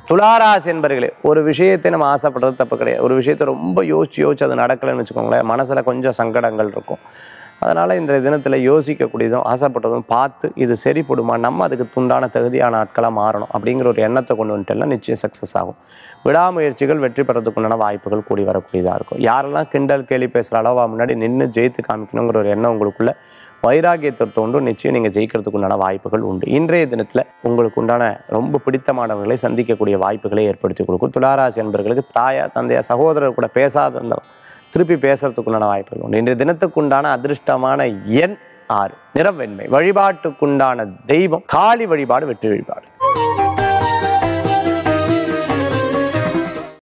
துளாராசி என்பர்களே ஒரு விஷயத்தை நம்ம ஆசைப்படுறது தப்பு கிடையாது ஒரு விஷயத்தை ரொம்ப யோசிச்சு யோசிச்சு அது நடக்கலைன்னு வச்சுக்கோங்களேன் மனசில் கொஞ்சம் சங்கடங்கள் இருக்கும் அதனால் இந்த தினத்தில் யோசிக்கக்கூடியதும் ஆசைப்பட்டதும் பார்த்து இது சரிப்படுமா நம்ம அதுக்கு துண்டான தகுதியான ஆட்களாக மாறணும் அப்படிங்கிற ஒரு எண்ணத்தை கொண்டு வந்துட்டோம்னா நிச்சயம் சக்ஸஸ் ஆகும் விடாமுயற்சிகள் வெற்றி பெறதுக்குண்டான வாய்ப்புகள் கூடி வரக்கூடியதாக இருக்கும் யாரெல்லாம் கிண்டல் கேலி பேசுகிற அளவா முன்னாடி நின்று ஜெயித்து காமிக்கணுங்கிற ஒரு எண்ணம் உங்களுக்குள்ள வைராகியத்தை தோன்றும் நிச்சயம் நீங்கள் ஜெயிக்கிறதுக்கு உண்டான வாய்ப்புகள் உண்டு இன்றைய தினத்தில் உங்களுக்கு உண்டான ரொம்ப பிடித்தமானவர்களை சந்திக்கக்கூடிய வாய்ப்புகளை ஏற்படுத்தி கொடுக்கும் துளாராசி என்பர்களுக்கு தாயார் தந்தையார் சகோதரர் கூட பேசாத இருந்தவங்க திருப்பி பேசுறதுக்குண்டான வாய்ப்புகள் உண்டு இன்றைய தினத்துக்குண்டான அதிர்ஷ்டமான எண் ஆறு நிறம் வெண்மை வழிபாட்டுக்குண்டான தெய்வம் காளி வழிபாடு வெற்றி வழிபாடு